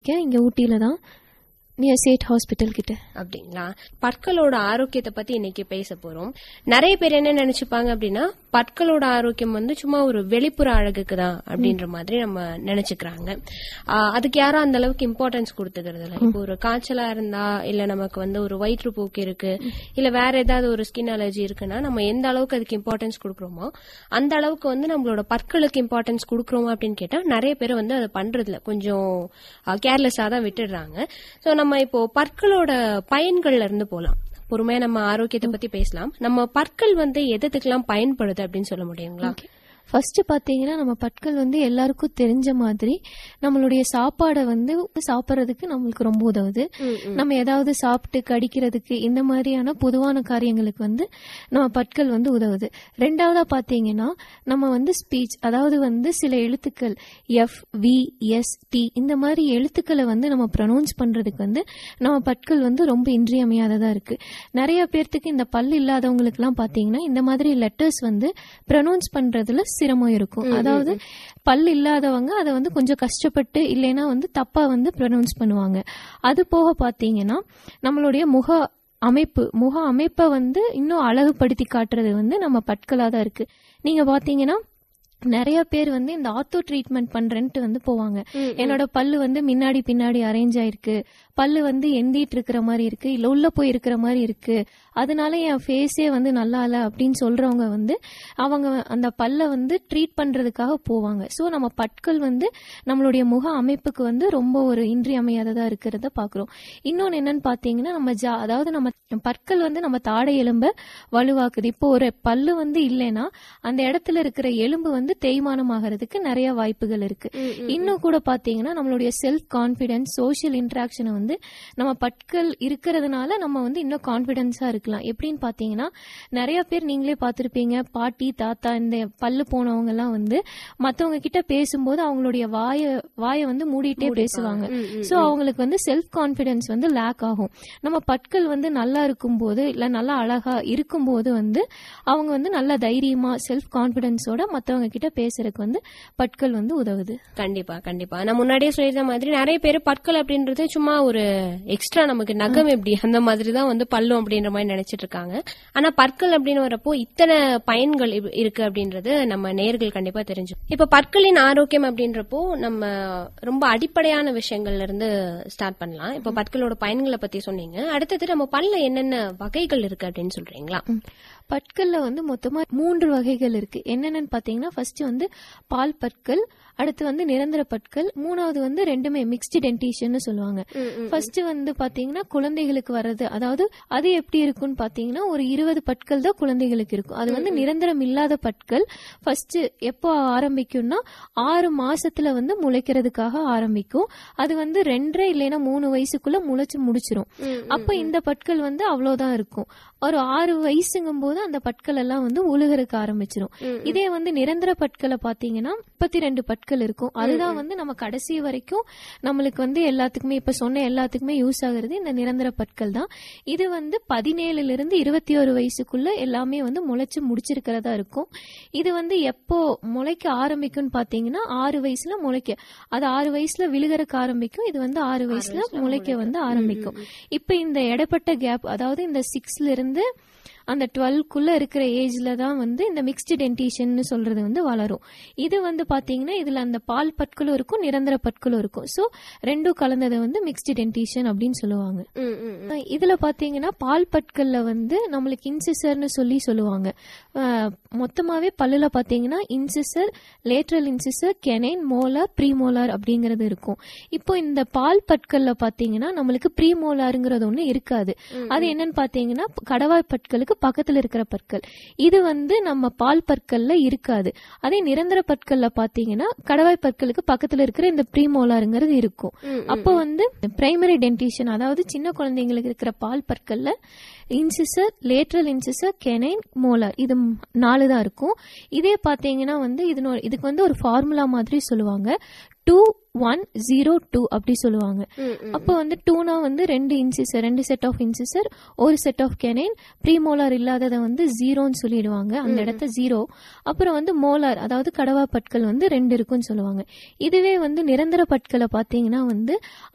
இருக்கேன் இங்க ஊட்டியில தான் நியர் சேட் ஹாஸ்பிட்டல் கிட்ட அப்படிங்களா பற்களோட ஆரோக்கியத்தை பத்தி இன்னைக்கு பேச போறோம் நிறைய பேர் என்ன நினைச்சுப்பாங்க அப்படின்னா பற்களோட ஆரோக்கியம் வந்து சும்மா ஒரு வெளிப்புற அழகுக்கு தான் அப்படின்ற மாதிரி நம்ம நினைச்சுக்கிறாங்க ஆஹ் அதுக்கு யாரும் அந்த அளவுக்கு இம்பார்ட்டன்ஸ் கொடுத்துக்கிறது இல்ல இப்போ ஒரு காய்ச்சலா இருந்தா இல்ல நமக்கு வந்து ஒரு வயிற்றுப்போக்கு இருக்கு இல்ல வேற ஏதாவது ஒரு ஸ்கின் அலர்ஜி இருக்குன்னா நம்ம எந்த அளவுக்கு அதுக்கு இம்பார்ட்டன்ஸ் கொடுக்குறோமோ அந்த அளவுக்கு வந்து நம்மளோட பற்களுக்கு இம்பார்ட்டன்ஸ் கொடுக்குறோமா அப்படின்னு கேட்டா நிறைய பேர் வந்து அதை பண்றதுல கொஞ்சம் கேர்லெஸ்ஸா தான் விட்டுடுறாங்க சோ நம்ம இப்போ பற்களோட பயன்கள்ல இருந்து போலாம் பொறுமையா நம்ம ஆரோக்கியத்தை பத்தி பேசலாம் நம்ம பற்கள் வந்து எதுக்கெல்லாம் பயன்படுது அப்படின்னு சொல்ல முடியுங்களா ஃபர்ஸ்ட் பாத்தீங்கன்னா நம்ம பற்கள் வந்து எல்லாருக்கும் தெரிஞ்ச மாதிரி நம்மளுடைய சாப்பாடை வந்து சாப்பிட்றதுக்கு நம்மளுக்கு ரொம்ப உதவுது நம்ம ஏதாவது சாப்பிட்டு கடிக்கிறதுக்கு இந்த மாதிரியான பொதுவான காரியங்களுக்கு வந்து நம்ம பற்கள் வந்து உதவுது ரெண்டாவதா பாத்தீங்கன்னா நம்ம வந்து ஸ்பீச் அதாவது வந்து சில எழுத்துக்கள் எஃப் வி எஸ் டி இந்த மாதிரி எழுத்துக்களை வந்து நம்ம ப்ரொனவுன்ஸ் பண்றதுக்கு வந்து நம்ம பற்கள் வந்து ரொம்ப இன்றியமையாததா இருக்கு நிறைய பேர்த்துக்கு இந்த பல் இல்லாதவங்களுக்கு எல்லாம் பாத்தீங்கன்னா இந்த மாதிரி லெட்டர்ஸ் வந்து ப்ரொனவுன்ஸ் பண்றதுல சிரமம் இருக்கும் அதாவது பல் இல்லாதவங்க அதை வந்து கொஞ்சம் கஷ்டப்பட்டு இல்லைன்னா வந்து தப்பா வந்து ப்ரொனவுன்ஸ் பண்ணுவாங்க அது போக பாத்தீங்கன்னா நம்மளுடைய முக அமைப்பு முக அமைப்பை வந்து இன்னும் அழகுபடுத்தி காட்டுறது வந்து நம்ம பற்களாக தான் இருக்கு நீங்க பாத்தீங்கன்னா நிறைய பேர் வந்து இந்த ஆர்த்தோ ட்ரீட்மெண்ட் பண்றேன்ட்டு வந்து போவாங்க என்னோட பல்லு வந்து முன்னாடி பின்னாடி அரேஞ்ச் ஆயிருக்கு பல்லு வந்து எந்திட்டு இருக்கிற மாதிரி இருக்கு இல்ல உள்ள போய் இருக்கிற மாதிரி இருக்கு அதனால என் ஃபேஸே வந்து நல்லா இல்ல அப்படின்னு சொல்றவங்க வந்து அவங்க அந்த பல்ல வந்து ட்ரீட் பண்றதுக்காக போவாங்க சோ நம்ம பற்கள் வந்து நம்மளுடைய முக அமைப்புக்கு வந்து ரொம்ப ஒரு இன்றியமையாததா இருக்கிறத பாக்குறோம் இன்னொன்னு என்னன்னு பாத்தீங்கன்னா நம்ம ஜா அதாவது நம்ம பற்கள் வந்து நம்ம தாடை எலும்ப வலுவாக்குது இப்போ ஒரு பல்லு வந்து இல்லைன்னா அந்த இடத்துல இருக்கிற எலும்பு வந்து தேய்மானம் ஆகிறதுக்கு நிறைய வாய்ப்புகள் இருக்கு இன்னும் கூட பாத்தீங்கன்னா நம்மளுடைய செல்ஃப் கான்பிடன்ஸ் சோஷியல் இன்ட்ராக்ஷனை வந்து நம்ம பற்கள் இருக்கிறதுனால நம்ம வந்து இன்னும் கான்பிடன்ஸா இருக்கலாம் எப்படின்னு பாத்தீங்கன்னா நிறைய பேர் நீங்களே பார்த்திருப்பீங்க பாட்டி தாத்தா இந்த பல்லு போனவங்க எல்லாம் வந்து மத்தவங்க கிட்ட பேசும்போது அவங்களுடைய வாய வாயை வந்து மூடிட்டே பேசுவாங்க சோ அவங்களுக்கு வந்து செல்ஃப் கான்பிடன்ஸ் வந்து லேக் ஆகும் நம்ம பற்கள் வந்து நல்லா இருக்கும்போது இல்ல நல்லா அழகா இருக்கும்போது வந்து அவங்க வந்து நல்ல தைரியமா செல்ஃப் கான்பிடன்ஸோட மத்தவங்க கிட்ட பேசுறதுக்கு வந்து பற்கள் வந்து உதவுது கண்டிப்பா கண்டிப்பா நான் முன்னாடியே சொல்லியிருந்த மாதிரி நிறைய பேர் பற்கள் அப்படின்றது சும்மா ஒரு எக்ஸ்ட்ரா நமக்கு நகம் எப்படி அந்த மாதிரி தான் வந்து பல்லும் அப்படின்ற மாதிரி நினைச்சிட்டு இருக்காங்க ஆனா பற்கள் அப்படின்னு வரப்போ இத்தனை பயன்கள் இ- இருக்கு அப்படின்றது நம்ம நேர்கள் கண்டிப்பா தெரிஞ்சு இப்ப பற்களின் ஆரோக்கியம் அப்படின்றப்போ நம்ம ரொம்ப அடிப்படையான விஷயங்கள்ல இருந்து ஸ்டார்ட் பண்ணலாம் இப்ப பற்களோட பயன்களை பத்தி சொன்னீங்க அடுத்தது நம்ம பல்ல என்னென்ன வகைகள் இருக்கு அப்படின்னு சொல்றீங்களா பற்கள்ல வந்து மொத்தமா மூன்று வகைகள் இருக்கு என்னென்னு பாத்தீங்கன்னா ஃபர்ஸ்ட் வந்து பால் பற்கள் அடுத்து வந்து நிரந்தர பற்கள் மூணாவது வந்து ரெண்டுமே மிக்ஸ்டு டென்டிஷன் சொல்லுவாங்க ஃபர்ஸ்ட் வந்து பாத்தீங்கன்னா குழந்தைகளுக்கு வர்றது அதாவது அது எப்படி இருக்கும்னு பாத்தீங்கன்னா ஒரு இருபது பற்கள் தான் குழந்தைகளுக்கு இருக்கும் அது வந்து நிரந்தரம் இல்லாத பற்கள் ஃபர்ஸ்ட் எப்போ ஆரம்பிக்கும்னா ஆறு மாசத்துல வந்து முளைக்கிறதுக்காக ஆரம்பிக்கும் அது வந்து ரெண்டரை இல்லைன்னா மூணு வயசுக்குள்ள முளைச்சு முடிச்சிரும் அப்ப இந்த பற்கள் வந்து அவ்வளவுதான் இருக்கும் ஒரு ஆறு வயசுங்கும் போது அந்த பற்கள் எல்லாம் வந்து உழுகிறதுக்கு ஆரம்பிச்சிரும் இதே வந்து நிரந்தர பற்களை பாத்தீங்கன்னா முப்பத்தி ரெண்டு பற்கள் இருக்கும் அதுதான் வந்து நம்ம கடைசி வரைக்கும் நம்மளுக்கு வந்து எல்லாத்துக்குமே இப்ப சொன்ன எல்லாத்துக்குமே யூஸ் ஆகுறது இந்த நிரந்தர பற்கள் தான் இது வந்து பதினேழுல இருந்து இருபத்தி ஒரு வயசுக்குள்ள எல்லாமே வந்து முளைச்சு முடிச்சிருக்கிறதா இருக்கும் இது வந்து எப்போ முளைக்க ஆரம்பிக்கும்னு பாத்தீங்கன்னா ஆறு வயசுல முளைக்க அது ஆறு வயசுல விழுகிறதுக்கு ஆரம்பிக்கும் இது வந்து ஆறு வயசுல முளைக்க வந்து ஆரம்பிக்கும் இப்ப இந்த இடைப்பட்ட கேப் அதாவது இந்த சிக்ஸ்ல இருந்து அந்த டுவெல்க்குள்ள இருக்கிற ஏஜ்ல தான் வந்து இந்த மிக்ஸ்டு டென்டிஷன் சொல்றது வந்து வளரும் இது வந்து பாத்தீங்கன்னா இதுல அந்த பால் பற்களும் இருக்கும் நிரந்தர பற்களும் இருக்கும் சோ ரெண்டும் கலந்ததை வந்து மிக்ஸ்டு டென்டிஷன் அப்படின்னு சொல்லுவாங்க அஹ் இதுல பாத்தீங்கன்னா பால் பற்கள்ல வந்து நம்மளுக்கு இன்சிசர்னு சொல்லி சொல்லுவாங்க அஹ் மொத்தமாவே பல்லுல பாத்தீங்கன்னா incisor lateral incisor canine molar premolar அப்படிங்கறது இருக்கும் இப்போ இந்த பால் பற்கள்ல பாத்தீங்கன்னா நம்மளுக்கு ப்ரீமோலாருங்கிறது ஒண்ணு இருக்காது அது என்னன்னு பாத்தீங்கன்னா கடவாய் பற்களுக்கு பக்கத்துல இருக்கிற பற்கள் இது வந்து நம்ம பால் பற்கள்ல இருக்காது அதே நிரந்தர பற்கள்ல பாத்தீங்கன்னா கடவாய் பற்களுக்கு பக்கத்துல இருக்கிற இந்த ப்ரீமோலாருங்கிறது இருக்கும் அப்போ வந்து பிரைமரி டென்டிஷன் அதாவது சின்ன குழந்தைங்களுக்கு இருக்கிற பால் பற்கள்ல incisor lateral incisor canine molar இது ம்- நாலு தான் இருக்கும் இதே பாத்தீங்கன்னா வந்து இதனோட இதுக்கு வந்து ஒரு ஃபார்முலா மாதிரி சொல்லுவாங்க டூ ஒன் ஜீரோ டூ அப்படி சொல்லுவாங்க அப்போ வந்து டூனா வந்து ரெண்டு இன்சிசர் ரெண்டு செட் ஆஃப் இன்சிசர் ஒரு செட் ஆஃப் கெனைன் ப்ரீமோலார் இல்லாததை வந்து ஜீரோன்னு சொல்லிடுவாங்க அந்த இடத்த ஜீரோ அப்புறம் வந்து மோலார் அதாவது கடவா பற்கள் வந்து ரெண்டு இருக்குன்னு சொல்லுவாங்க இதுவே வந்து நிரந்தர பற்களை பாத்தீங்கன்னா வந்து